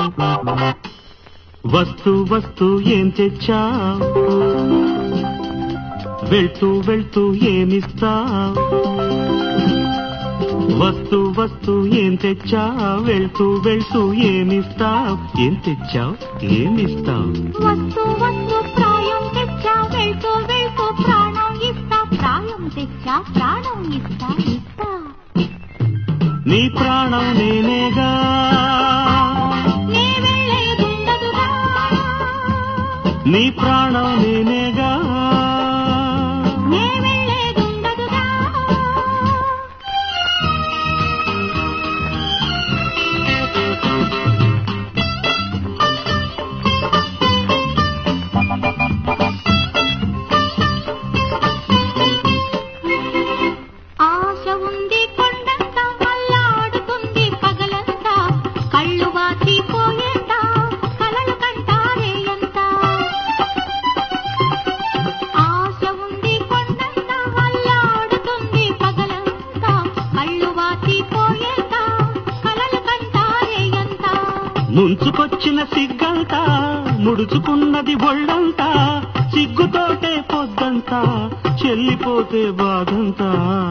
వస్తూ వస్తూ ఏం తెచ్చా వెళ్తూ వెళ్తూ ఏమిస్తా వస్తూ వస్తూ ఏం తెచ్చా వెళ్తూ వెళ్తూ ఏమిస్తావ్ ఏం తెచ్చావ్ ఏమిస్తావ్ వస్తూ వస్తూ ప్రాయం తెచ్చా వెళ్తూ వెళ్తూ ప్రాణం ఇస్తా ప్రాయం తెచ్చా ప్రాణం ఇస్తా ఇస్తా నీ ప్రాణం నేనేగా నే వెళ్ళేదుండదురా నీ ప్రాణం నేనేగా నే వెళ్ళేదుండదురా ఆశ ఉంది కొండంత అల్లాడుతుంది పగలంతా కళ్ళు వాచిపోయేంత కలలు కంటారే ఎంత ఆశ ఉంది కొండంత అల్లాడుతుంది పగలంతా కళ్ళు వాచిపోయేంత కలలు కంటారే ఎంత ముంచుకొచ్చిన సిగ్గంతా ముడుచుకున్నది ఒళ్ళంతా సిగ్గుతోటే పొద్దంతా చెల్లిపోతే బాధంతా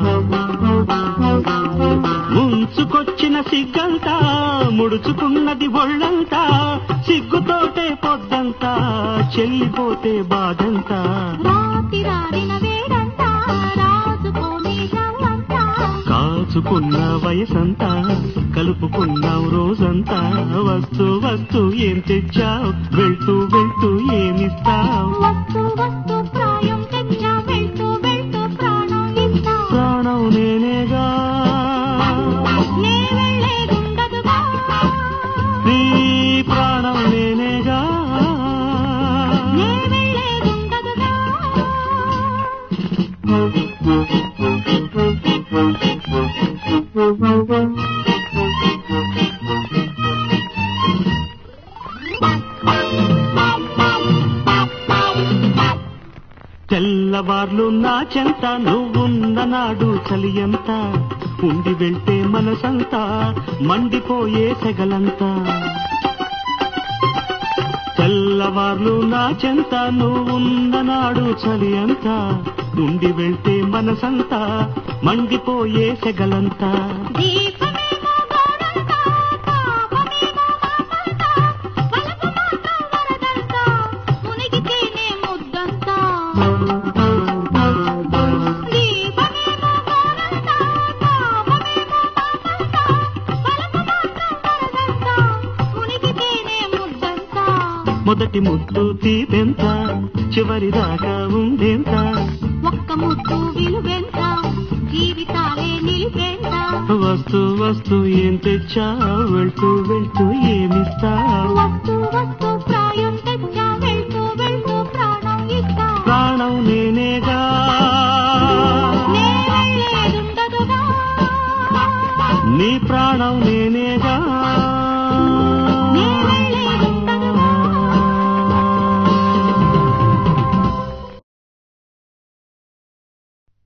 ముంచుకొచ్చిన సిగ్గంతా ముడుచుకున్నది ఒళ్ళంతా సిగ్గుతోటే పొద్దంతా చెల్లిపోతే బాధంతా రాతి రాడిన వేడంతా రాజుకోని రవ్వంతా కాచుకున్న వయసంతా కలుపుకున్నాం రోజంతా వస్తూ వస్తూ ఏం తెచ్చావు వెళ్తూ వెళ్తూ ఏమిస్తావు వస్తూ వస్తూ ప్రాయం తెచ్చా వెళ్తూ వెళ్తూ ప్రాణం ఇస్తా ప్రాణం నేనేగా నే వెళ్ళేదుండదుగా నీ ప్రాణం నేనేగా నే వెళ్ళేదుండదుగా తెల్లవార్లు నా చెంత నువ్వున్న నాడు చలియంత ఉండి వెళ్తే మనసంతా మండిపోయే సెగలంతా తెల్లవార్లు నా చెంత నువ్వున్న నాడు చలి అంతా ఉండి వెళ్తే మనసంతా మండిపోయే సెగలంతా దీపమేమో గోరంతా తాపమేమో మాపంతా వలపు మాత్రం వరదంతా మునిగితేనే ముద్దంతా దీపమేమో గోరంతా తాపమేమో మాపంతా వలపు మాత్రం వరదంతా మునిగితేనే ముద్దంతా మొదటి ముద్దు తీపెంత చివరి దాకా ఉండేంత ఒక్క ముద్దు విలువెంత జీవితాలే నిలిపేంత వస్తూ వస్తూ ఏం తెచ్చా వెళ్తూ వెళ్తూ ఏమిస్తావు వస్తూ వస్తూ ప్రాయం తెచ్చా వెళ్తూ వెళ్తూ ప్రాణం ఇస్తా ప్రాణం నేనేగా నే వెళ్ళేదుండదుగా నీ ప్రాణం నే